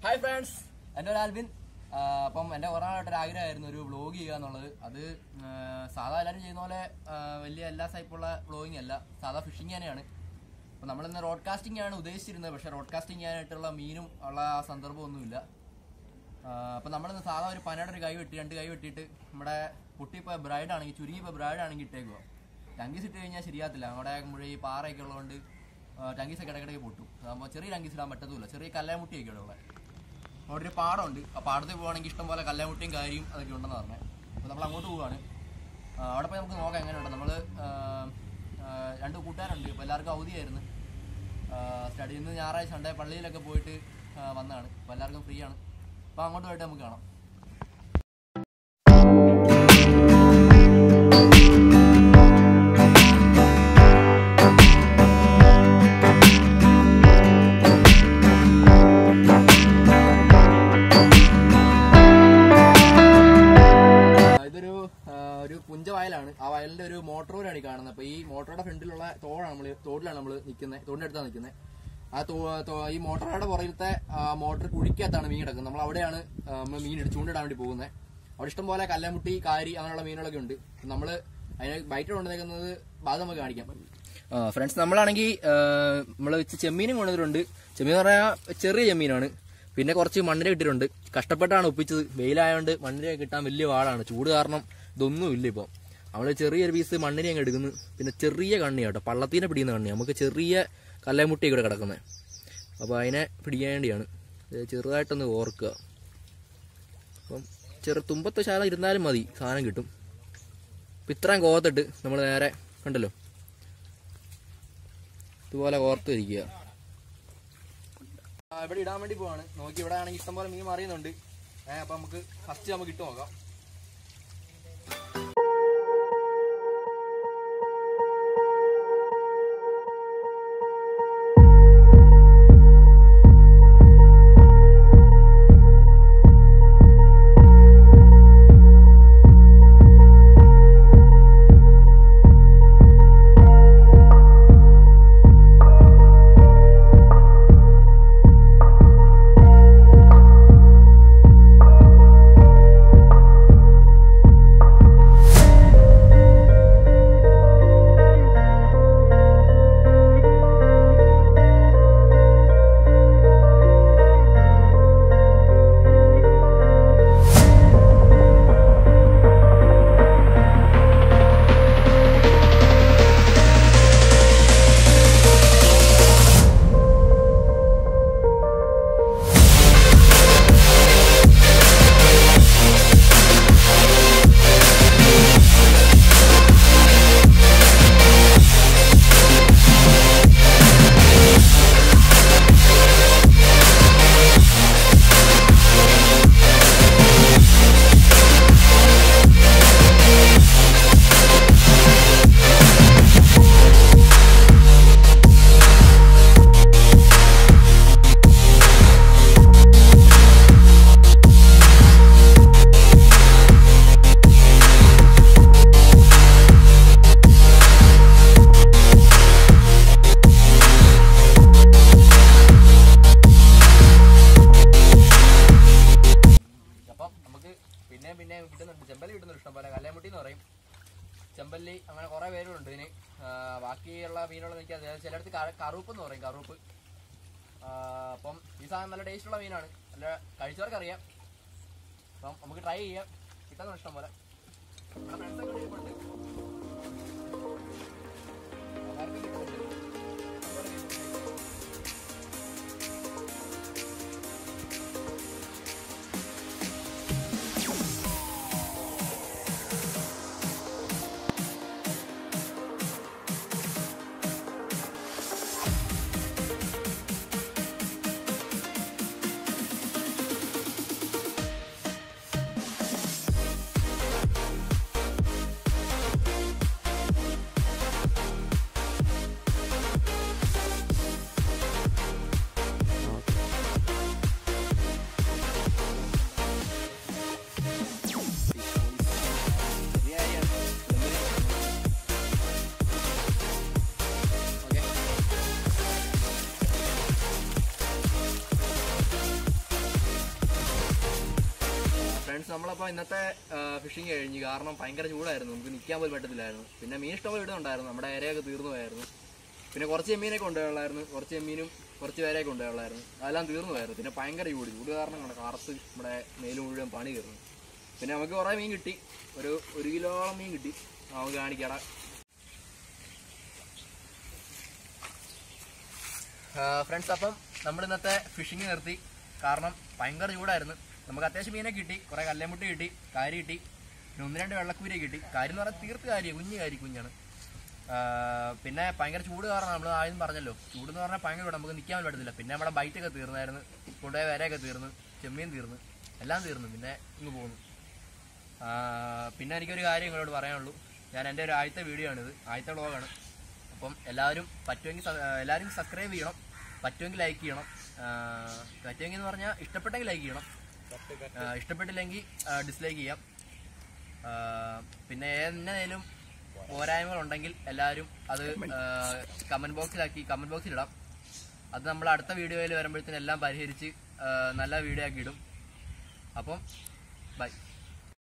Hi friends എൻ്റെ ഒരു ആൽബിൻ ആ, അപ്പം എൻ്റെ കുറേ നാളായിട്ടൊരു ആഗ്രഹമായിരുന്നു ഒരു വ്ളോഗ് ചെയ്യുക എന്നുള്ളത് അത് ആ, സാധാ എല്ലാവരും ചെയ്യുന്ന പോലെ ആ, വലിയ എല്ലാ ടൈപ്പുള്ള വ്ളോഗിങ് അല്ല സാധാ ഫിഷിങ് തന്നെയാണ് അപ്പം നമ്മളിന്ന് റോഡ് കാസ്റ്റിംഗ് ആണ് ഉദ്ദേശിച്ചിരുന്നത് പക്ഷേ റോഡ് കാസ്റ്റിംഗ് ചെയ്യാനായിട്ടുള്ള മീനും ഉള്ള ആ സന്ദർഭമൊന്നുമില്ല അപ്പം നമ്മളിന്ന് സാധാ ഒരു പനയുടെ ഒരു കൈ വെട്ടി രണ്ട് കൈ വെട്ടിയിട്ട് നമ്മുടെ കുട്ടി ഇപ്പോൾ ബ്രൈഡ് ആണെങ്കിൽ ചുരുങ്ങി ഇപ്പോൾ ബ്രൈഡ് ആണെങ്കിൽ ഇട്ടേക്കുക ടങ്കീസ് ഇട്ട് കഴിഞ്ഞാൽ ശരിയാത്തില്ല നമ്മുടെ മുഴ ഈ പാറയൊക്കെ ഉള്ളതുകൊണ്ട് ടങ്കീസ് ഒക്കെ ഇടയ്ക്കിടയ്ക്ക് പൊട്ടും അതാകുമ്പോൾ ചെറിയ ടങ്കീസ് ഇടാൻ പറ്റത്തുമില്ല ചെറിയ കല്ലാമുട്ടിയൊക്കെ ഉള്ളത് അവിടെ ഒരു പാടമുണ്ട് ആ പാടത്തിൽ പോവുകയാണെങ്കിൽ ഇഷ്ടം പോലെ കല്ലാമുട്ടിയും കാര്യം അതൊക്കെ ഉണ്ടെന്ന് പറഞ്ഞത് അപ്പോൾ നമ്മൾ അങ്ങോട്ട് പോവുകയാണ് ആ, അവിടെ പോയി നമുക്ക് നോക്കാം എങ്ങനെയുണ്ട് നമ്മൾ രണ്ട് കൂട്ടുകാരുണ്ട് ഇപ്പോൾ എല്ലാവർക്കും അവധിയായിരുന്നു സ്റ്റഡി ഇന്ന് ഞായറാഴ്ച ഉണ്ട് പള്ളിയിലൊക്കെ പോയിട്ട് ആ, വന്നതാണ് അപ്പോൾ എല്ലാവർക്കും ഫ്രീ ആണ് അപ്പോൾ അങ്ങോട്ട് പോയിട്ട് നമുക്ക് കാണാം ആ, ഇതൊരു ആ, ഒരു പുഞ്ച വയലാണ് ആ വയലിന്റെ ഒരു മോട്ടോറാണ് ഈ കാണുന്നത് അപ്പൊ ഈ മോട്ടോറുടെ ഫ്രണ്ടിലുള്ള തോടാണ് നമ്മൾ തോടിലാണ് നമ്മൾ നിൽക്കുന്നത് തോടിന്റെ അടുത്താണ് നിൽക്കുന്നത് ആ തോ തോ- ഈ മോട്ടോറുടെ പുറകിലത്തെ മോട്ടർ കുഴിക്കകത്താണ് മീൻ കിടക്കുന്നത് നമ്മൾ അവിടെയാണ് ആ, നമ്മൾ മീൻ ഇട്ട് ചൂണ്ടിടാൻ വേണ്ടി പോകുന്നത് അവിടെ ഇഷ്ടം പോലെ കല്ലമുട്ടി കാരി അങ്ങനെയുള്ള മീനുകളൊക്കെ ഉണ്ട് നമ്മൾ അതിന് ബൈറ്റ് കൊണ്ടുവന്നേക്കുന്നത് അത് നമുക്ക് കാണിക്കാം ഫ്രണ്ട്സ് നമ്മളാണെങ്കിൽ നമ്മൾ ചെമ്മീനും കൊണ്ടുവന്നിട്ടുണ്ട് ചെമ്മീൻ എന്ന് പറഞ്ഞാൽ ചെറിയ ചെമ്മീനാണ് പിന്നെ കുറച്ച് മണ്ണിര കിട്ടിയിട്ടുണ്ട് കഷ്ടപ്പെട്ടാണ് ഒപ്പിച്ചത് വെയിലായതുകൊണ്ട് മണ്ണിര കിട്ടാൻ വലിയ പാടാണ് ചൂട് കാരണം ഇതൊന്നും ഇല്ല ഇപ്പം നമ്മൾ ചെറിയൊരു പീസ് മണ്ണിര അങ്ങ് എടുക്കുന്നു പിന്നെ ചെറിയ കണ്ണി കേട്ടോ പള്ളത്തിനെ പിടിക്കുന്ന കണ്ണി നമുക്ക് ചെറിയ കല്ലമുട്ടി ഇവിടെ കിടക്കുന്നത് അപ്പോൾ അതിനെ പിടിക്കാൻ വേണ്ടിയാണ് ഇത് ചെറുതായിട്ടൊന്ന് ഓർക്കുക അപ്പം ചെറു തുമ്പത്തെ ശാല ഇരുന്നാലും മതി സാധനം കിട്ടും അപ്പം ഇത്രയും കോർത്തിട്ട് നമ്മൾ നേരെ കണ്ടല്ലോ ഇതുപോലെ കോർത്ത് ഇരിക്കുക ആ, ഇവിടെ ഇടാൻ വേണ്ടി പോവാണ് നോക്കി ഇവിടെ ആണെങ്കിൽ ഇഷ്ടംപോലെ മീൻ മറിയുന്നുണ്ട് ഏഹ് അപ്പൊ നമുക്ക് ഫസ്റ്റ് നമുക്ക് ഇട്ട് നോക്കാം അപ്പം നമുക്ക് പിന്നെ പിന്നെ കിട്ടുന്നുണ്ട് ചെമ്പല്ലി കിട്ടുന്നുണ്ട് ഇഷ്ടം പോലെ കല്യാമുട്ടി എന്ന് പറയും ചെമ്പല്ലി അങ്ങനെ കുറെ പേരുണ്ട് ഇതിന് ആ, ബാക്കിയുള്ള മീനുകൾ എനിക്ക് ചിലടത്ത് കറുപ്പ് എന്ന് പറയും കറുപ്പ് ആ, അപ്പം ഈ സാധനം നല്ല ടേസ്റ്റുള്ള മീനാണ് നല്ല കഴിച്ചവർക്ക് അറിയാം അപ്പം നമുക്ക് ട്രൈ ചെയ്യാം കിട്ടുന്ന ഇഷ്ടം പോലെ നമ്മുടെ friends ഒക്കെ ഇവിടെ ഇരിപ്പുണ്ട്. എല്ലാവർക്കും കിട്ടുന്നുണ്ട്. ഇഷ്ടംപോലെ മീനുണ്ട്. ഫ്രണ്ട്സ് നമ്മളപ്പോൾ ഇന്നത്തെ ഫിഷിങ് കഴിഞ്ഞ് കാരണം ഭയങ്കര ചൂടായിരുന്നു നമുക്ക് നിൽക്കാൻ പോലും പറ്റത്തില്ലായിരുന്നു പിന്നെ മീൻ ഇഷ്ടംപോലെ ഇടുന്നുണ്ടായിരുന്നു നമ്മുടെ ഇരയൊക്കെ തീർന്നു പോയായിരുന്നു പിന്നെ കുറച്ച് ചെമ്മീനൊക്കെ കൊണ്ടുപോയുള്ളായിരുന്നു കുറച്ച് ചെമ്മീനും കുറച്ച് പേരെയൊക്കെ കൊണ്ടുപോയുള്ളായിരുന്നു അതെല്ലാം തീർന്നു പോയായിരുന്നു പിന്നെ ഭയങ്കര ചൂട് ചൂട് കാരണം കൊണ്ട് കാർത്ത് നമ്മുടെ മേല് മുഴുവൻ പണി കയറുന്നു പിന്നെ നമുക്ക് കുറേ മീൻ കിട്ടി ഒരു ഒരു കിലോളം മീൻ കിട്ടി നമുക്ക് കാണിക്കാടാ ഫ്രണ്ട്സ് അപ്പം നമ്മൾ ഇന്നത്തെ ഫിഷിങ് നിർത്തി കാരണം ഭയങ്കര ചൂടായിരുന്നു നമുക്ക് അത്യാവശ്യം മീനെ കിട്ടി കുറെ കല്ലേമുട്ടി കിട്ടി കാരി കിട്ടി പിന്നെ ഒന്ന് രണ്ട് വെള്ളക്കൂരി കിട്ടി കാര്യം എന്ന് പറഞ്ഞാൽ തീർത്ത് കാര്യം കുഞ്ഞു കാരി കുഞ്ഞാണ് ആ, പിന്നെ ഭയങ്കര ചൂട് കാരണം നമ്മൾ ആദ്യം പറഞ്ഞല്ലോ ചൂട് എന്ന് പറഞ്ഞാൽ ഭയങ്കര ചൂട് നമുക്ക് നിൽക്കാൻ പറ്റത്തില്ല പിന്നെ നമ്മുടെ ബൈറ്റൊക്കെ തീർന്നായിരുന്നു കൊണ്ടുപോയ വരയൊക്കെ തീർന്ന് ചെമ്മീൻ തീർന്ന് എല്ലാം തീർന്നു പിന്നെ ഇങ്ങ് പോകുന്നു ആ, പിന്നെ എനിക്കൊരു കാര്യം നിങ്ങളോട് പറയാനുള്ളൂ ഞാൻ എൻ്റെ ഒരു ആദ്യത്തെ വീഡിയോ ആണിത് ആദ്യത്തെ വ്ളോഗാണ് അപ്പം എല്ലാവരും പറ്റുമെങ്കിൽ സ- എല്ലാവരും സബ്സ്ക്രൈബ് ചെയ്യണം പറ്റുമെങ്കിൽ ലൈക്ക് ചെയ്യണം ആ, പറ്റുമെങ്കിൽ എന്ന് പറഞ്ഞാൽ ഇഷ്ടപ്പെട്ടെങ്കിൽ ലൈക്ക് ചെയ്യണം ആ, ഇഷ്ടപ്പെട്ടില്ലെങ്കിൽ ഡിസ്ലൈക്ക് ചെയ്യാം ആ, പിന്നെ എന്നേലും പോരായ്മകൾ ഉണ്ടെങ്കിൽ എല്ലാവരും അത് കമന്റ് ബോക്സിലാക്കി കമന്റ് ബോക്സിൽ ഇടാം അത് നമ്മൾ അടുത്ത വീഡിയോയിൽ വരുമ്പോഴത്തേനും എല്ലാം പരിഹരിച്ച് ആ, നല്ല വീഡിയോ ആക്കി ഇടും അപ്പം ബൈ